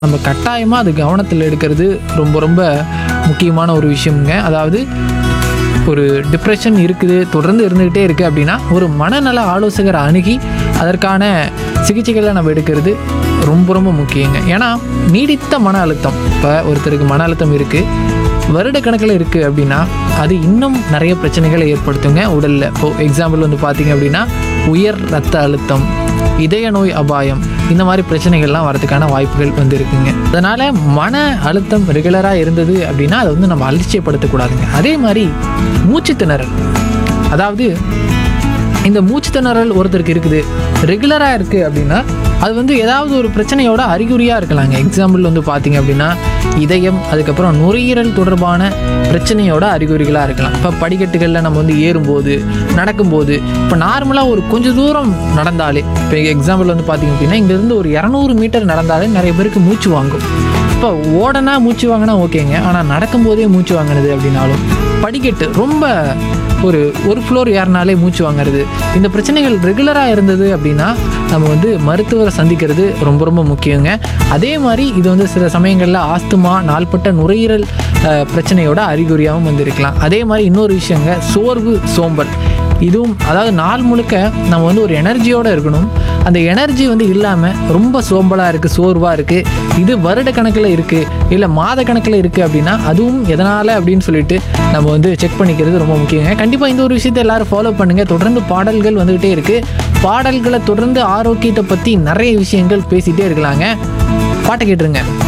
நம்ம கட்டாயமாக அது கவனத்தில் எடுக்கிறது ரொம்ப ரொம்ப முக்கியமான ஒரு விஷயம்ங்க அதாவது ஒரு டிப்ரெஷன் இருக்குது தொடர்ந்து இருந்துக்கிட்டே இருக்குது அப்படின்னா ஒரு மனநல ஆலோசகரை அணுகி அதற்கான சிகிச்சைகளை நம்ம எடுக்கிறது ரொம்ப ரொம்ப முக்கியங்க ஏன்னா நீடித்த மன அழுத்தம் இப்போ ஒருத்தருக்கு மன அழுத்தம் இருக்குது வருடக்கணக்கில் இருக்குது அப்படின்னா அது இன்னும் நிறைய பிரச்சனைகளை ஏற்படுத்துங்க உடலில் இப்போது எக்ஸாம்பிள் வந்து பார்த்தீங்க அப்படின்னா உயர் ரத்த அழுத்தம் இதய நோய் அபாயம் இந்த மாதிரி பிரச்சனைகள்லாம் வரதுக்கான வாய்ப்புகள் வந்து இருக்குங்க அதனால் மன அழுத்தம் ரெகுலராக இருந்தது அப்படின்னா அதை வந்து நம்ம அலட்சியப்படுத்தக்கூடாதுங்க அதே மாதிரி மூச்சு திணறல் அதாவது இந்த மூச்சு திணறல் ஒருத்தருக்கு இருக்குது ரெகுலராக இருக்குது அப்படின்னா அது வந்து ஏதாவது ஒரு பிரச்சனையோட அறிகுறியாக இருக்கலாங்க எக்ஸாம்பிள் வந்து பார்த்தீங்க அப்படின்னா இதயம் அதுக்கப்புறம் நுரையீரல் தொடர்பான பிரச்சனையோட அறிகுறிகளாக இருக்கலாம் இப்போ படிக்கட்டுகளில் நம்ம வந்து ஏறும்போது நடக்கும்போது இப்போ நார்மலாக ஒரு கொஞ்சம் தூரம் நடந்தாலே இப்போ எக்ஸாம்பிள் வந்து பார்த்தீங்க அப்படின்னா இங்கேருந்து ஒரு இரநூறு மீட்டர் நடந்தாலே நிறைய பேருக்கு மூச்சு வாங்கும் இப்போ ஓடனா மூச்சு வாங்கினா ஓகேங்க ஆனால் நடக்கும்போதே மூச்சு வாங்கினது அப்படின்னாலும் படிக்கட்டு ரொம்ப ஒரு ஒரு ஃப்ளோர் ஏறினாலே மூச்சு வாங்குறது இந்த பிரச்சனைகள் ரெகுலராக இருந்தது அப்படின்னா நம்ம வந்து மருத்துவரை சந்திக்கிறது ரொம்ப ரொம்ப முக்கியங்க அதே மாதிரி இது வந்து சில சமயங்களில் ஆஸ்துமா நாள்பட்ட நுரையீரல் அஹ், பிரச்சனையோட அறிகுறியாகவும் வந்து இருக்கலாம் அதே மாதிரி இன்னொரு விஷயங்க சோர்வு சோம்பல் இதுவும் அதாவது நாள் முழுக்க நம்ம வந்து ஒரு எனர்ஜியோடு இருக்கணும் அந்த எனர்ஜி வந்து இல்லாமல் ரொம்ப சோம்பலாக இருக்குது சோர்வாக இருக்குது இது வருட கணக்கில் இருக்குது இல்லை மாத கணக்கில் இருக்குது அப்படின்னா அதுவும் எதனால் அப்படின்னு சொல்லிட்டு நம்ம வந்து செக் பண்ணிக்கிறது ரொம்ப முக்கியங்க கண்டிப்பாக இந்த ஒரு விஷயத்தை எல்லாரும் ஃபாலோ பண்ணுங்கள் தொடர்ந்து பாடல்கள் வந்துக்கிட்டே இருக்குது பாடல்களை தொடர்ந்து ஆரோக்கியத்தை பற்றி நிறைய விஷயங்கள் பேசிகிட்டே இருக்கலாங்க பாட்டை கேட்டுருங்க